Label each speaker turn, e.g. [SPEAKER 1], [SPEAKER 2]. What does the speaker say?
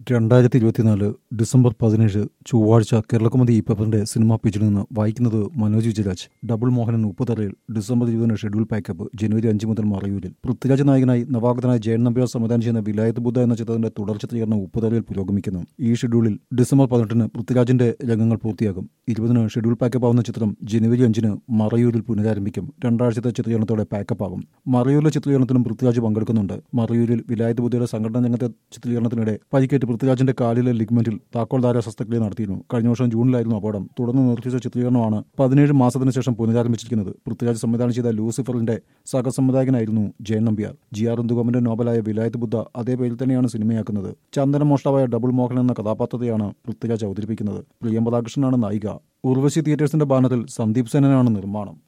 [SPEAKER 1] രണ്ടായിരത്തി ഇരുപത്തിനാല് ഡിസംബർ പതിനേഴ് ചൊവ്വാഴ്ച കേരളകൗമുദി ഈ പേപ്പറിന്റെ സിനിമാ പേജിൽ നിന്ന് വായിക്കുന്നത് മനോജ് വിജയരാജ് ഡബിൾ മോഹനൻ ഉപ്പുതറയിൽ ഡിസംബർ ഇരുപതിന് ഷെഡ്യൂൾ പാക്കപ്പ് ജനുവരി അഞ്ച് മുതൽ മറയൂരിൽ പൃഥ്വിരാജ് നായകനായി നവാഗതനായ ജയൻ നമ്പ്യാർ സംവിധാനം ചെയ്യുന്ന വിലായത്ത് ബുദ്ധ എന്ന ചിത്രത്തിന്റെ തുടർ ചിത്രീകരണം ഉപ്പുതറയിൽ പുരോഗമിക്കുന്നു ഈ ഷെഡ്യൂളിൽ ഡിസംബർ പതിനെട്ടിന് പൃഥ്വിരാജിന്റെ രംഗങ്ങൾ പൂർത്തിയാകും ഇരുപതിന് ഷെഡ്യൂൾ പാക്കപ്പ് ആവുന്ന ചിത്രം ജനുവരി അഞ്ചിന് മറയൂരിൽ പുനരാരംഭിക്കും രണ്ടാഴ്ചത്തെ ചിത്രീകരണത്തോടെ പാക്കപ്പ് ആകും മറയൂരിലെ ചിത്രീകരണത്തിനും പൃഥ്വിരാജ് പങ്കെടുക്കുന്നുണ്ട് മറയൂരിൽ വിലായത്ത് ബുദ്ധയുടെ സംഘടനാ രംഗത്തെ ചിത്രീകരണത്തിനിടെ പരിക്കേറ്റ് പൃഥ്വിരാജിന്റെ കാലിലെ ലിഗ്മെന്റിൽ താക്കോൽദാര ശസ്ത്രക്രിയ നടത്തിയിരുന്നു കഴിഞ്ഞ വർഷം ജൂണിലായിരുന്നു അപകടം തുടർന്ന് നിർത്തിച്ച ചിത്രീകരണമാണ് പതിനേഴ് മാസത്തിന് ശേഷം പുനരാരംഭിച്ചിരിക്കുന്നത് പൃഥ്വിരാജ് സംവിധാനം ചെയ്ത ലൂസിഫറിന്റെ സഹസംവിധായകനായിരുന്നു ജയൻ നമ്പ്യാർ ജി ആർ ഇന്ദുഗോമന്റെ നോവലായ വിലായത്ത് ബുദ്ധ അതേ പേരിൽ തന്നെയാണ് സിനിമയാക്കുന്നത് ചന്ദന മോഷ്ടാവായ ഡബിൾ മോഹൻ എന്ന കഥാപാത്രത്തെയാണ് പൃഥ്വിരാജ് അവതരിപ്പിക്കുന്നത് പ്രിയം രാധാകൃഷ്ണനാണ് നായിക ഉർവശി തിയേറ്റേഴ്സിന്റെ ബാനറിൽ സന്ദീപ് സേനനാണ് നിർമ്മാണം